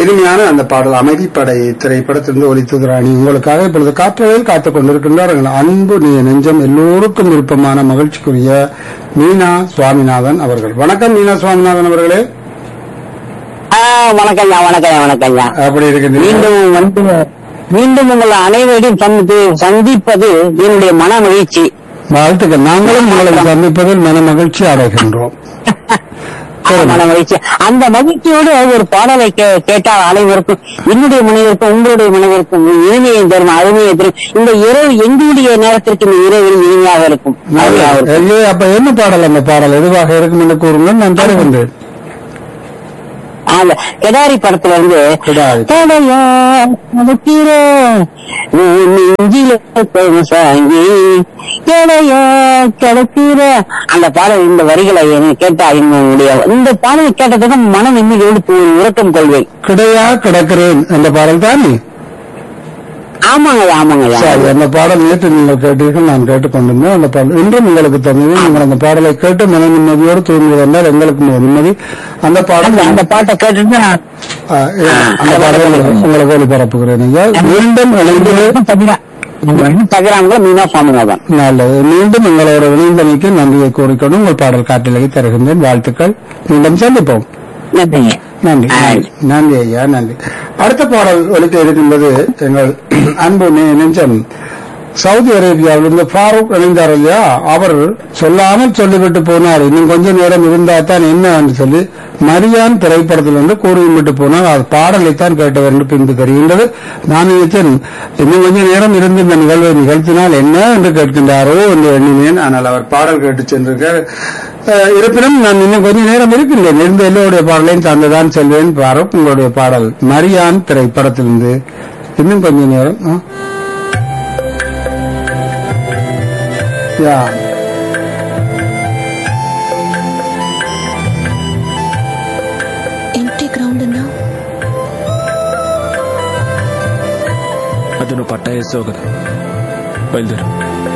இனிமையான அந்த பாடல் அமைதிப்படை திரைப்படத்திலிருந்து ஒலித்தது ராணி உங்களுக்காக இப்பொழுது காற்றவையில் காத்துக் கொண்டிருக்கின்றார் எங்கள் அன்பு நீ நெஞ்சம் எல்லோருக்கும் விருப்பமான மகிழ்ச்சிக்குரிய மீனா சுவாமிநாதன் அவர்கள் வணக்கம் மீனா சுவாமிநாதன் அவர்களே ஆ, வணக்கம்யா வணக்கம் வணக்கம்யா அப்படி இருக்கின்றீர்கள் மீண்டும் வந்து மீண்டும் உங்கள் அனைவரையும் சந்தித்து சந்திப்பது என்னுடைய மன மகிழ்ச்சி வாழ்த்துக்கள் நாங்களும் உங்களை சந்திப்பதில் மன மகிழ்ச்சி அடைகின்றோம் ஆ, மன மகிழ்ச்சி அந்த மகிழ்ச்சியோடு ஒரு பாடலை கே- கேட்டால் அனைவருக்கும் என்னுடைய மனைவிற்கும் உங்களுடைய மனைவிற்கும் இனிமையை தரும் அருமையை தரும் இந்த இரவு எங்களுடைய நேரத்திற்கு இந்த இரவில் இனிமையாக இருக்கும் அருமையாக இருக்கும். எங்கே அப்ப என்ன பாடல் அந்த பாடல் எதுவாக இருக்கும் என்று கூறுங்கள் நான் தருகின்றேன் அந்த கெடாரி படத்துல இருந்து கிடாரி. கடையா நடக்கிற நெஞ்சில சாங்கி கடையா கிடக்கிற அந்த பாடல் இந்த வரிகளை எனக்கு கேட்டா என்னுடைய இந்த பாடலை கேட்டதுக்கு மன நிம்மதியோடு தூ- உறக்கம் கொள்வேன் கிடையா கிடக்கிறேன் என்ற பாடல் தானே ஆமாங்க ஆமாங்க சரி அந்த பாடல் நேற்று நீங்கள் கேட்டீர்கள் நான் கேட்டுக்கொண்டிருந்தேன் அந்த பாடல் இன்றும் உங்களுக்கு தந்தது நீங்கள் அந்த பாடலை கேட்டு மன நிம்மதியோடு தூங்குவதென்றால் எங்களுக்கு மிக நிம்மதி அந்த பாடல் அந்த- அந்த பாட்டை கேட்டுட்டு நான் ஆ, அந்த பாடலை உங்களுக்கு- உங்களுக்கு ஒளிபரப்புகிறேன் ஐயா மீண்டும் இணைந்து தகுறாங்களோ மீனா சுவாமிநாதன் நல்லது மீண்டும் உங்களோட இணைந்தமைக்கு நன்றியை கூறிக்கொண்டு உங்கள் பாடல் காட்டிலே தருகின்றேன் வாழ்த்துக்கள் மீண்டும் சந்திப்போம் நன்றிங்க நன்றி ஆ. நன்றி. நன்றி ஐயா நன்றி அடுத்த பாடல் ஒலிக்க இருக்கின்றது எங்கள் அன்பு நெ- நெஞ்சம் சவுதி அரேபியாவிலிருந்து ஃபாரூக் இணைந்தார் இல்லையா அவர் சொல்லாமல் சொல்லிவிட்டு போனார் இன்னும் கொஞ்ச நேரம் இருந்தா தான் என்ன என்று சொல்லி மரியான் திரைப்படத்திலிருந்து கூறிவிட்டு போனார் அது பாடலைத்தான் கேட்டவர் என்று பின்பு தெரிகின்றது நான் நினைத்தேன் இன்னும் கொஞ்ச நேரம் இருந்து இந்த நிகழ்வை நிகழ்த்தினால் என்ன என்று கேட்கின்றாரோ என்று எண்ணினேன் ஆனால் அவர் பாடல் கேட்டு சென்றிருக்கார் அஹ், இருப்பினும் நான் இன்னும் கொஞ்ச நேரம் இருக்கின்றேன் இருந்த எல்லோருடைய பாடலையும் தந்துதான் செல்வேன் பாரூக் உங்களுடைய பாடல் மரியான் திரைப்படத்திலிருந்து இன்னும் கொஞ்ச நேரம் ஆ? யா ಎಂಟಿ ಗ್ರೌಂಡ್ ಅನ್ನ ಅದನ್ನು ಪಟ್ಟ ಎಸೋಗದು ಬಯలుదేರು